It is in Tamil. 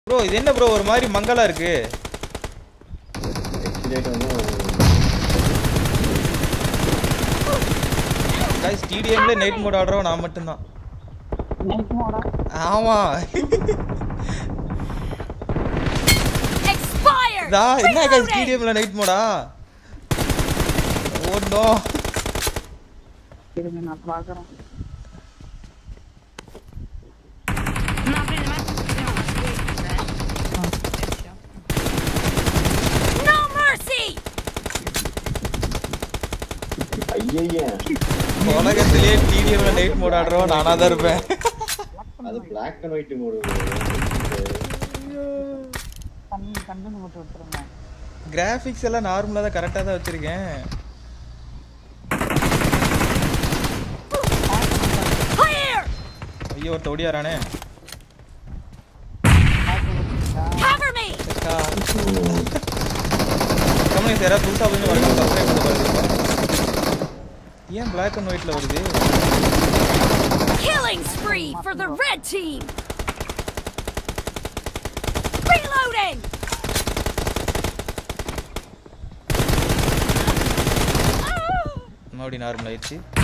ப்ரோ இது என்ன ப்ரோ ஒரு மாதிரி மங்கலா இருக்கு எக்ஸிலேட் வந்து கைஸ் டிடிஎம்ல நைட் மோட் ஆடுறோம் நான் மட்டும்தான் நைட் மோடா ஆமா Expired! இதா என்ன கைஸ் Reloading! டிடிஎம்ல நைட் மோடா ஓ நோ இருங்க நான் பாக்குறேன் No, prima No mercy! ஐயய்ய உலகத்திலேயே டிடிஎம்ல நைட் மோட் ஆடுறோம் நானா தான் இருப்பேன் அது பிளாக் அண்ட் ஒயிட் மூடு கண்ணு கண்ணு போட்டு விட்டுருங்க கிராஃபிக்ஸ் எல்லாம் நார்மலா தான் கரெக்டா தான் வச்சிருக்கேன் Clear! ஐயோ ஒருத்த ஓடியாரானே Cover me! கம்பெனி சார் யாராவது புதுசா வந்து வரணும் சப்ஸ்கிரைப் பண்ண பாருங்க ஏன் பிளாக் அண்ட் ஒயிட்ல வருது Killing spree for the red team! Reloading! மறுபடியும் நார்மல் ஆயிடுச்சு